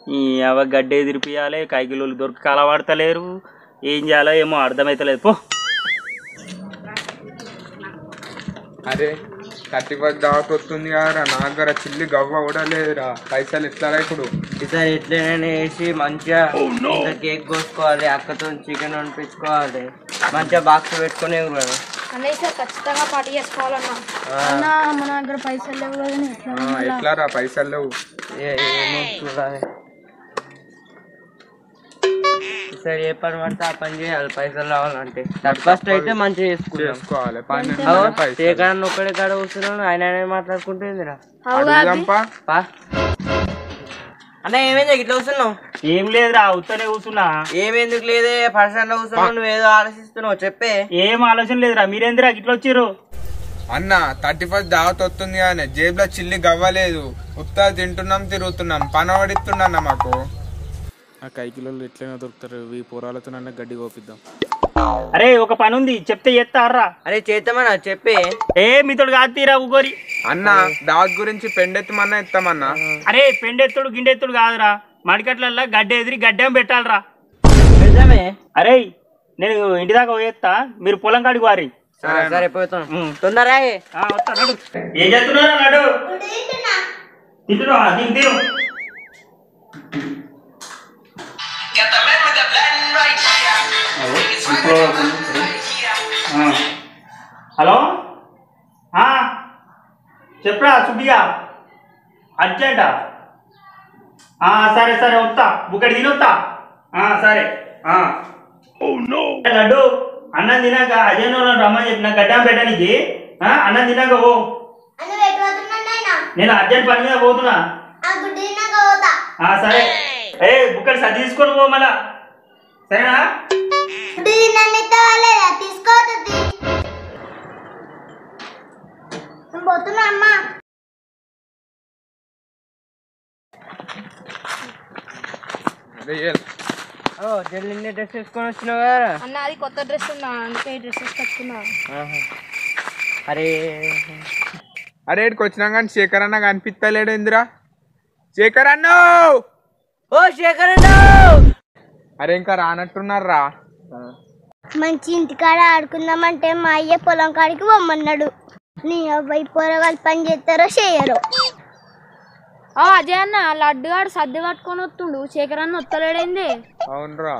ఈ అవ గడ్డి ఎదిరిపియాలి కైకిలోళ్ళు దొరికి కలవాడతలేరు ఏం చేయాలో ఏమో అర్థమైతలేదు పో అరే థర్టీ ఫస్ట్ దావత్ వస్తుంది కదరా నా దగ్గర చిల్లి గవ్వ కూడా లేదురా పైసలు ఎట్లా ఇప్పుడు ఈసారి ఎట్లయినా వేసి మంచిగా ఇంత కేక్ కోసుకోవాలి అక్కతో చికెన్ వండించుకోవాలి మంచిగా బాక్స్ పెట్టుకుని కూడా అన్నయ్య సార్ ఖచ్చితంగా పార్టీ చేసుకోవాలన్నా అన్న మన దగ్గర పైసలు లేవు కదా ఎట్లా ఆ, ఎట్లారా పైసలు లేవు ఏమో చూడాలి ఈసారి ఏ పని పడితే ఆ పని చేయాలి పైసలు రావాలంటే ఫస్ట్ అయితే మంచిగా చేసుకుంటాం చేసుకోవాలి పన్నెండు అగో, నెలలు పైసలు శేఖరన్న ఒక్కడే కాడ కూర్చున్నాను ఆయన ఆయన మాట్లాడుకుంటుందిరా అడుగుదాంపా పా అన్న ఏమైంది ఇట్లా కూర్చున్నావు ఏం లేదురా అవుతానే కూర్చున్నా ఏమెందుకు లేదే ఫస్ట్ లో కూర్చున్నావు నువ్వు ఏదో ఆలోచిస్తున్నావు చెప్పే ఏం ఆలోచన లేదురా మీరేందిరా ఇట్లా వచ్చిర్రు అన్న థర్టీ ఫస్ట్ దావత్ వస్తుంది కానీ జేబులో చిల్లి గవ్వలేదు ఉత్తా తింటున్నాం తిరుగుతున్నాం పని పడిస్తున్నా మాకు ఆ కైకిలోళ్ళు ఎట్లయినా దొరుకుతారు ఈ పోరాలతోనన్నా గడ్డి కోపిద్దాం అరే ఒక పని ఉంది చెప్తే చేస్తారా అరే చేద్దామన్నా చెప్పే ఏ మీతోడు కాదు తీరా ఊగోరి అన్న దావత్ గురించి పెండెత్తమన్నా ఎత్తామన్నా అరే పెండెత్తుడు గిండెత్తుడు కాదురా మడికట్లల్లా గడ్డి ఎదిరి గడ్డేం పెట్టాలరా పెడదామే అరే నేను ఇంటి దాకా పోయేస్తా మీరు పొలం కాడికి వారి ఆ, సరే పోతాం ఉమ్. తొందరగా ఆ, వస్తా, నడు. ఏం చేస్తున్నారా నాడు తింటున్నా తిను తిను అదో, ఇప్పుడు ఆ. హలో ఆ, చెప్పరా సుబ్బియా అర్జెంటా ఆ, సరే సరే వస్తా బుక్కడి తినొస్తా ఆ, సరే ఆ. లడ్డు అన్నం తినాక అజయ్ రమ్మని చెప్పిన గడ్డం పెట్టడానికి ఆ, అన్నం తినాక ఓ నేను అర్జెంట్ పని మీద పోతున్నా ఆ, సరే ఏ బుక్కడి సర్ది తీసుకొని పో మళ్ళా సరేనా పోతున్నా అమ్మా అరే ఏల్. ఓ జల్లి డ్రెస్ వేసుకొని వచ్చినావు కదా అన్న అది కొత్త డ్రెస్ ఉందా అందుకే ఈ డ్రెస్ కట్టుకున్నా ఆహా. అరే అరే ఇక్కడికి వచ్చినా కానీ శేఖర్ అన్న కనిపిస్తలేడు ఇందిరా శేఖర్ అన్న ఓ శేఖర్ అరే ఇంకా రానట్టున్నారా మంచి ఇంటికాడ ఆడుకుందామంటే మా అయ్య పొలం కాడికి పొమ్మన్నాడు నీ అబ్బాయి పొరగాలు పని చేస్తారో చేయరో అజయ్ అన్న లడ్డుగాడు సర్ది కట్టుకొని వస్తుండు శేఖర్ అన్న వస్తలేడైంది అవునరా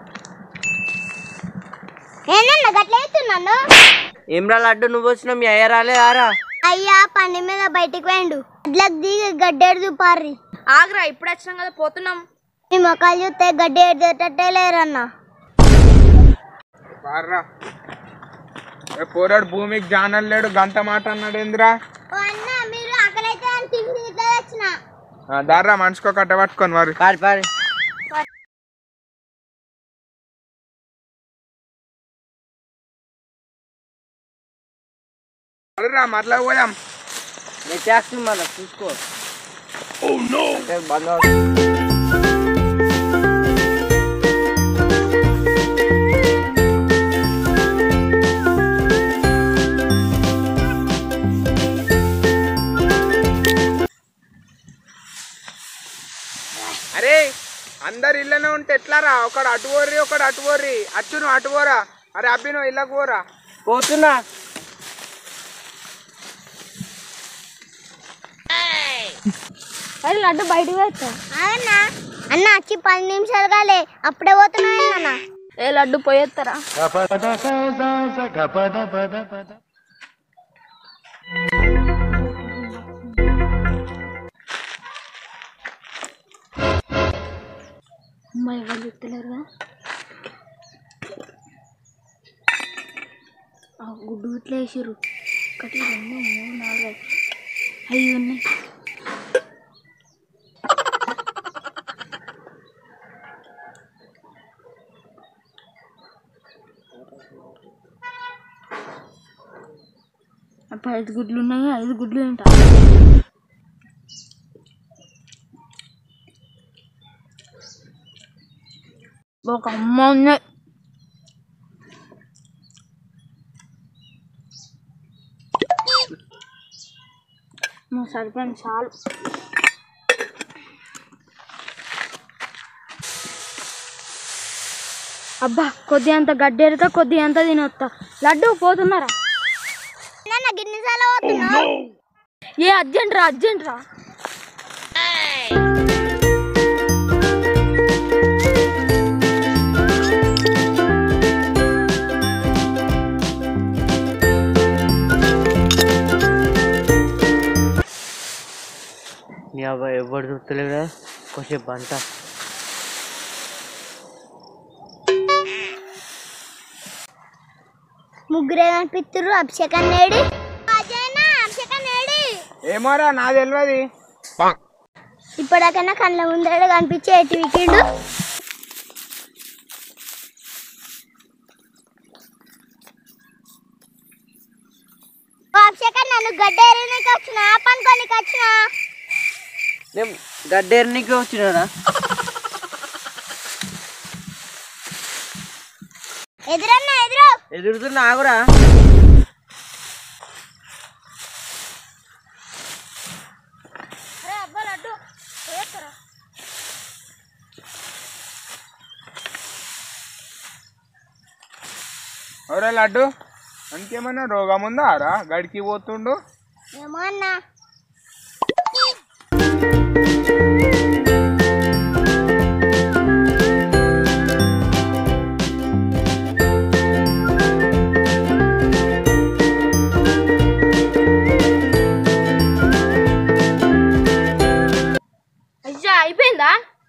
ఏందన్న గట్లేస్తున్నాను ఏమ్రా లడ్డు నువ్వు వచ్చినావు మీ అయ్య రాలేదారా అయ్యా పని మీద బయటికి పోయిండు ఇట్లకి దిగి గడ్డేడు చూపారి ఆగ్రా ఇప్పుడు వచ్చినాం కదా పోతున్నాం నీ మొక్కలు చూస్తే గడ్డి ఎడేటట్టే లేరన్నా బార్రా ఏ పోరాడు భూమికి జానల్ లేడు గంట మాట అన్నాడు ఏందిరా అన్న మీరు ఆకలైతే అని తిండి ఇట్లా వచ్చిన ఆ, దార్రా మనిషికో కట్ట పట్టుకొని మరి పారి పారి రా మరలా పోయాం నేను చేస్తుంది మళ్ళీ చూసుకో అంటే బంద్ అవుతుంది. అరే అందరు ఇళ్ళనే ఉంటే ఎట్లారా ఒకడు అటు పోర్రి ఒకడు అటు పోర్రి అచ్చును అటు పోరా అరే అబ్బిను ఇళ్ళకు పోరా పోతున్నా అరే లడ్డు బయటకు వచ్చా అవునా అన్న వచ్చి పది నిమిషాలు కాలే అప్పుడే పోతున్నా అన్న ఏ లడ్డు పోయేస్తారా అమ్మాయి ఎవరు చెప్తలేరుగా ఆ గుడ్డు ఇట్లా వేసిర్రు ఒకటి రెండు మూడు నాలుగు ఐదు. ఐదు ఉన్నాయి అప్పుడు ఐదు గుడ్లు ఉన్నాయి ఐదు గుడ్లు తింటా ఒక అమ్మ ఉన్నాయి నువ్వు సరిపోయింది చాలు అబ్బా కొద్ది అంత గడ్డెరుతా కొద్ది అంత తినొత్తా లడ్డు పోతున్నారా గిన్నెసాల ఏ అర్జెంట్ రా అర్జెంట్ రా నీ అబ్బాయి ఎవరు చూస్తలేవు కదా కొంచెం అంట ముగ్గురే కనిపిస్తుర్రు అభిషేకం నేడి అభిషేకం నేడి ఏమోరా నా తెలియదు ఇప్పటికైనా కళ్ళ ముందర కనిపించే ఎటు వికిండు అభిషేకం నన్ను గడ్డేరికి వచ్చిన పనుకోనికి వచ్చిన నేను గడ్డేరునికి వచ్చినారా ఎదురన్నా ఎదురు ఎదురుతున్నా ఆగురా ఎవరే లడ్డు అంకేమన్నా రోగం ఉందా రా గడికి పోతుండు ఏమో అన్నా అయ్యా అయిపోయిందా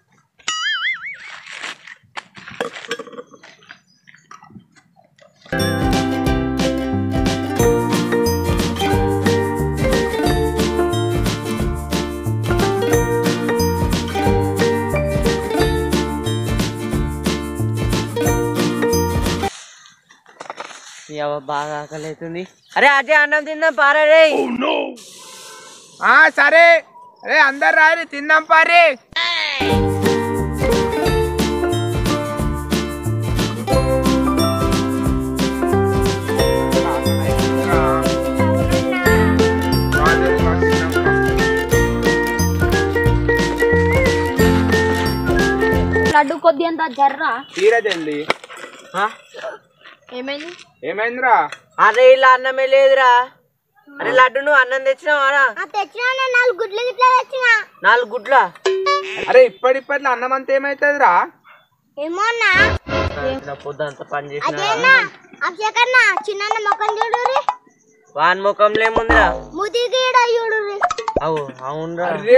నీ అవ్వ బాగా ఆకలి అవుతుంది అరే అజయ్ అన్నం తిందాం పారా రే ఆ సరే అరే అందరు రారి తిందాం పారి లడ్డు కొద్ది అంత జర్రా తీరా జల్ది ఆ? ఏమైంది ఏమైందిరా అరే ఇలా అన్నమే లేదురా అరే లడ్డు నువ్వు అన్నం తెచ్చినావారా తెచ్చినా నాలుగు గుడ్లు గిట్లా తెచ్చినా నాలుగు గుడ్ల అరే ఇప్పటిప్పట్లో అన్నం అంతా ఏమైతుందిరా ఏమో అన్నా పొద్దంతా పని చేసిన అదేనా అభిషేకన్న చిన్న మొక్కం చూడు వాన్ ముఖంలో ఏముందిరా ముదికి చూడు అవు అవునరా అరే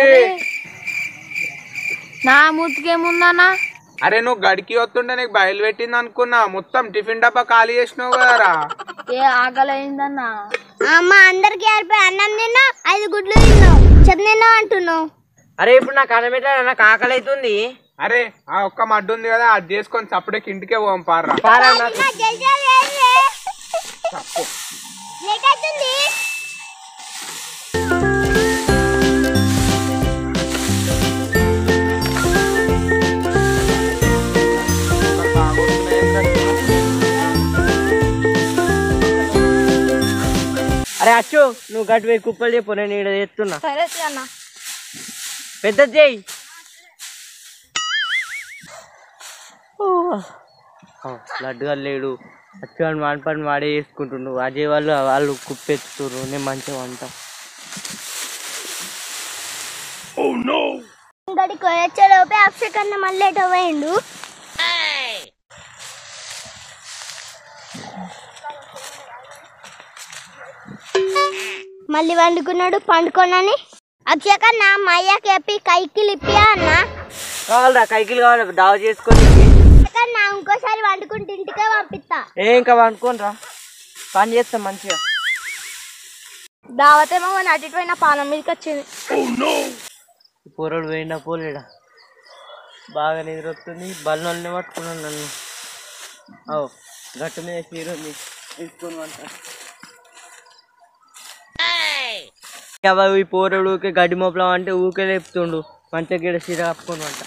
నా మూతికేముందన్నా అరే నువ్వు గడికి వస్తుంటే నీకు బయలు పెట్టింది అనుకున్నా మొత్తం టిఫిన్ డబ్బా ఖాళీ చేసినావు కదరా ఏ ఆకలైందన్నా అమ్మ అందరికి ఏర్పడి అన్నం తిన్నావు ఐదు గుడ్లు తిన్నావు చెప్పు తిన్నావు అంటున్నావు అరే ఇప్పుడు నాకు అన్నం ఎట్లా నాకు ఆకలి అవుతుంది అరే ఆ ఒక్క మడ్డు ఉంది కదా అది చేసుకొని చప్పుడేకి ఇంటికే పోం పారా పారా నాకు లేట్ అవుతుంది అరే అచ్చు నువ్వు గట్టి పోయి కుప్పలు చెప్పు నేను ఇక్కడ ఎత్తున్నా సరే అన్న పెద్ద చేయి లడ్డుగా లేడు అచ్చు అని వాడి పని వాడే చేసుకుంటుండు అజయ్ వాళ్ళు వాళ్ళు కుప్పెత్తుతుర్రు నేను మంచిగా వంట గడికి వచ్చే లోపే అభిషేకన్న మళ్ళీ ఎటో పోయిండు మళ్ళీ వండుకున్నాడు పండుకోనని అభిషేకన్న మా అయ్యకి చెప్పి కైకి లిప్పియా అన్న కావాలరా కైకిలు కావాలి దావ చేసుకొని అభిషేకన్న ఇంకోసారి వండుకుంటే ఇంటికే పంపిస్తా ఏ ఇంకా వండుకోని రా పని చేస్తాం మంచిగా దావతేమో మన అటు ఇటు పోయిన పానం మీదకి వచ్చింది పూరడు పోయినా పోలేడా బాగా నిద్ర వస్తుంది బల్లొల్ని పట్టుకున్నాను నన్ను అవు గట్టు మీద చీర ఉంది తీసుకొని వంట అవ్వ ఈ పోరడు ఊకే గడ్డి మోపలం అంటే ఊకే లేపుతుండు మంచిగా గిడ చీర కప్పుకొని వంట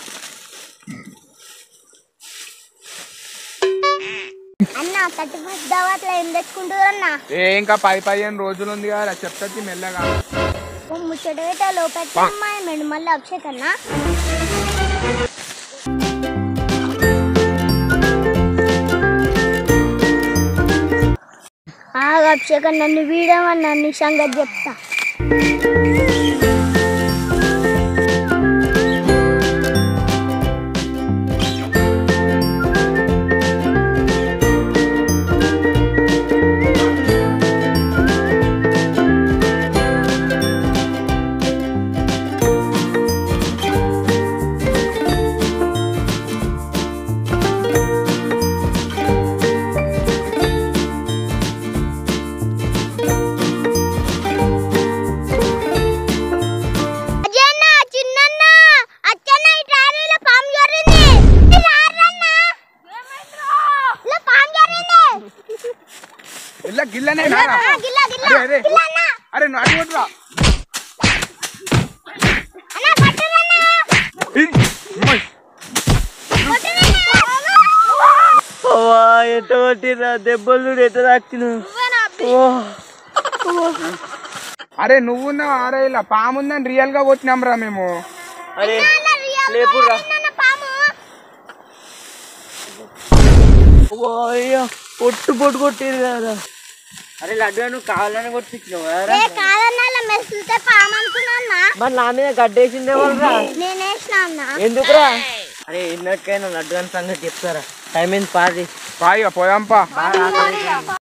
అన్న థర్టీ ఫస్ట్ దావత్లో ఏం తెచ్చుకుంటారు అన్న ఏ ఇంకా పది పదిహేను రోజులు ఉంది కదా చెప్తాది మెల్లగా ఓ ముచ్చట పెట్టా లోపెట్టి మళ్ళీ అభిషేకన్న ఆగు అభిషేకం నన్ను వీడమని నన్ను సంగతి చెప్తా అజయన్న చిన్నన్న అచ్చన్న ఈ ట్రాలీలో పాము జరిగింది ఈ రారన్న ఇలా పాము జరిగింది ఇల్ల గిల్లనే నారా ఆ, గిల్ల గిల్ల అరే అరే గిల్ల అన్న అరే నువ్వు అటు కొట్టురా అన్న పట్టురన్న ఓవా ఎట్ట కొట్టిర్రా దెబ్బలు చూడు ఎట్ట తాకిన అరే నువ్వు ఉన్నావు అరే ఇలా పాముందని రియల్ గా కొట్టినాం రా మేము అరే లేపురా పాము అయ్యా పొట్టు పొట్టు కొట్టిరు కదా అరే లడ్డు నువ్వు కావాలని కొట్టించినావు కదా ఏ కాదన్న మెసులుతే పాము అనుకున్నా మరి నా మీద గడ్డేసిందే వాళ్ళరా నేనేసిన అన్న ఎందుకురా అరే ఎన్నటికైనా లడ్డు అని సంగతి చెప్తారా టైం ఏంది పాది పాయిగా పోదాంపా బాగా ఆకలి అవుతుంది.